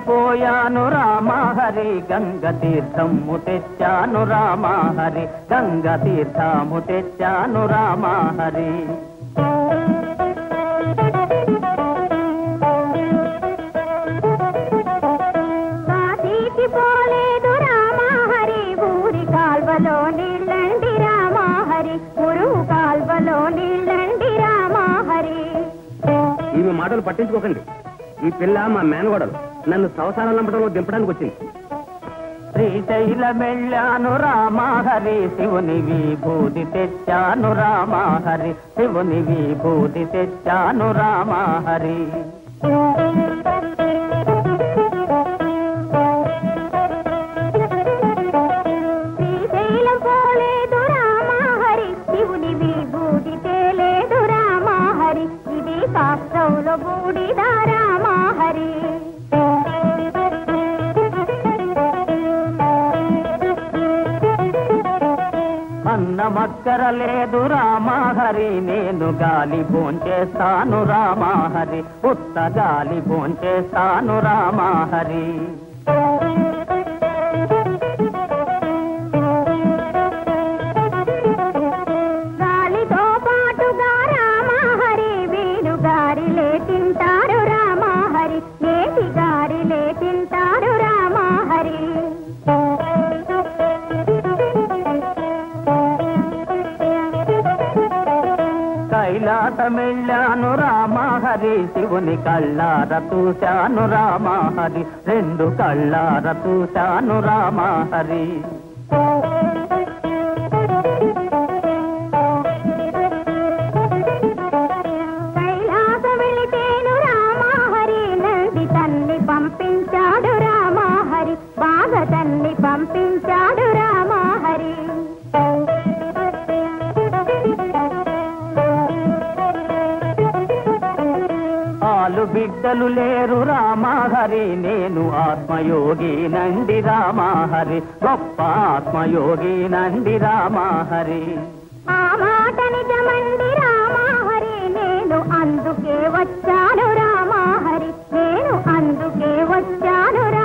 పోయాను రామహరి గంగ తీర్థము తెచ్చాను రామహరి గంగ తీర్థము తెచ్చాను రామహరి కాశీకి పోలేదు రామహరి ఊరి కాల్వలో నీళ్ళండి రామహరి గురువు కాల్వలో నీళ్ళండి రామహరి ఈమె మాటలు పట్టించుకోకండి ఈ పిల్ల మా మేనగోడలు నన్ను సంసారం నంపడంలో దింపడానికి వచ్చింది శ్రీశైలమెళ్ళాను రామహరి శివుని విభూతి తెచ్చాను రామహరి శివుని విభూతి తెచ్చాను రామహరి శ్రీశైలం పోలేదు రామహరి శివుని విభూతి తేలేదు రామహరి ఇది శాస్త్రంలో బూడిద రామహరి అన్నమక్కర లేదు రామహరి నేను గాలి భోంచేస్తాను రామహరి ఉత్త గాలి భోంచేస్తాను రామహరి గాలితో పాటుగా రామహరి వీరు గారిలే తింటారు రామహరి నేటి గారిలే తింటారు రామహరి కైలాసమెళ్ళాను రామహరి శివుని కళ్ళార చూశాను రామహరి రెండు కళ్ళార చూశాను రామహరి కైలాస వెళితేను రామహరి నంది తన్ని పంపించాడు రామహరి బాధ తన్ని పంపించాడు రామహరి ఆలు బిడ్డలు లేరు రామహరి నేను ఆత్మయోగి నండి రామహరి గొప్ప ఆత్మయోగి నండి రామహరి ఆ మాట నిజమండి రామహరి నేను అందుకే వచ్చాను రామహరి నేను అందుకే వచ్చాను